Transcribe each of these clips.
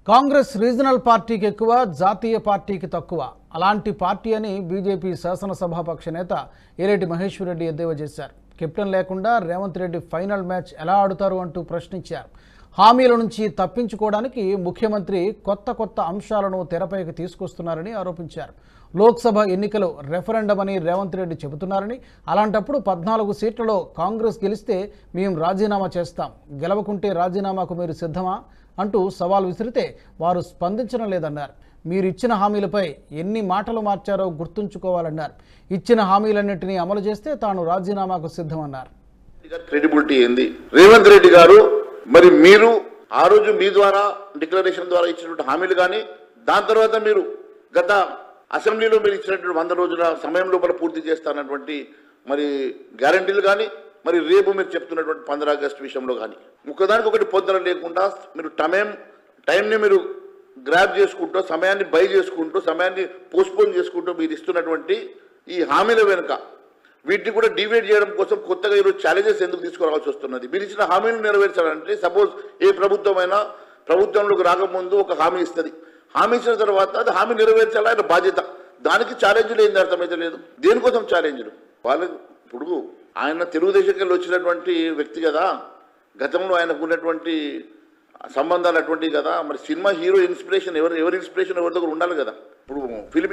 Congress regional పార్టీకి ఎక్కువ జాతీయ పార్టీకి తక్కువ అలాంటి పార్టీ అని బీజేపీ శాసనసభాపక్ష నేత ఏలేటి మహేశ్వర్ రెడ్డి ఎద్దేవా చేశారు కెప్టెన్ లేకుండా రేవంత్ రెడ్డి ఫైనల్ మ్యాచ్ ఎలా ఆడుతారు అంటూ ప్రశ్నించారు హామీల నుంచి తప్పించుకోవడానికి ముఖ్యమంత్రి కొత్త కొత్త అంశాలను తెరపైకి తీసుకొస్తున్నారని ఆరోపించారు లోక్సభ ఎన్నికలు రెఫరెండం అని రేవంత్ రెడ్డి చెబుతున్నారని అలాంటప్పుడు పద్నాలుగు సీట్లలో కాంగ్రెస్ గెలిస్తే మేము రాజీనామా చేస్తాం గెలవకుంటే రాజీనామాకు మీరు సిద్ధమా అంటూ సవాల్ విసిరితే వారు స్పందించడం లేదన్నారు మీరు ఇచ్చిన హామీలపై ఎన్ని మాటలు మార్చారో గుర్తుంచుకోవాలన్నారు ఇచ్చిన హామీలన్నింటినీ అమలు చేస్తే తాను రాజీనామాకు సిద్ధమన్నారు క్రెడిబిలిటీ ఏంది రేవంత్ రెడ్డి గారు మరి మీరు ఆ రోజు మీ ద్వారా డిక్లరేషన్ ద్వారా ఇచ్చినటువంటి హామీలు కానీ దాని తర్వాత మీరు గత అసెంబ్లీలో మీరు ఇచ్చినటువంటి వంద రోజుల సమయం లోపల పూర్తి చేస్తానటువంటి మరి గ్యారంటీలు కానీ మరి రేపు మీరు చెప్తున్నటువంటి పంద్రా ఆగస్టు విషయంలో కానీ ఒకదానికి ఒకటి పొద్దున లేకుండా మీరు టైం టైంని మీరు గ్రాప్ చేసుకుంటూ సమయాన్ని బై చేసుకుంటూ సమయాన్ని పోస్ట్పోన్ చేసుకుంటూ మీరు ఇస్తున్నటువంటి ఈ హామీల వెనుక వీటిని కూడా డివైడ్ చేయడం కోసం కొత్తగా ఈరోజు ఛాలెంజెస్ ఎందుకు తీసుకురావాల్సి వస్తున్నది మీరు ఇచ్చిన హామీలు నెరవేర్చాలంటే సపోజ్ ఏ ప్రభుత్వమైనా ప్రభుత్వంలోకి రాకముందు ఒక హామీ ఇస్తుంది హామీ ఇచ్చిన తర్వాత అది హామీ నెరవేర్చాలా ఆయన బాధ్యత దానికి ఛాలెంజ్లు ఏంది అర్థమైతే లేదు దేనికోసం ఛాలెంజ్లు వాళ్ళకి ఇప్పుడు ఆయన తెలుగుదేశంకి వెళ్ళి వచ్చినటువంటి వ్యక్తి కదా గతంలో ఆయనకు ఉన్నటువంటి సంబంధాలు అటువంటివి కదా మరి సినిమా హీరో ఇన్స్పిరేషన్ ఎవరు ఎవరి ఇన్స్పిరేషన్ ఎవరి దగ్గర ఉండాలి కదా ఇప్పుడు ఫిలిం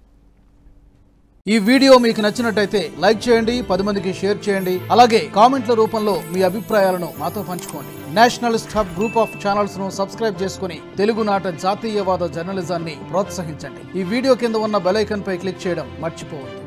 ఈ వీడియో మీకు నచ్చినట్టయితే లైక్ చేయండి పది మందికి షేర్ చేయండి అలాగే కామెంట్ల రూపంలో మీ అభిప్రాయాలను మాతో పంచుకోండి nationalist hub group of channels ను సబ్స్క్రైబ్ చేసుకుని తెలుగునాట జాతీయవాద జర్నలిజాన్ని ప్రోత్సహించండి ఈ వీడియో కింద ఉన్న బెల్ ఐకాన్ పై క్లిక్ చేయడం మర్చిపోవద్దు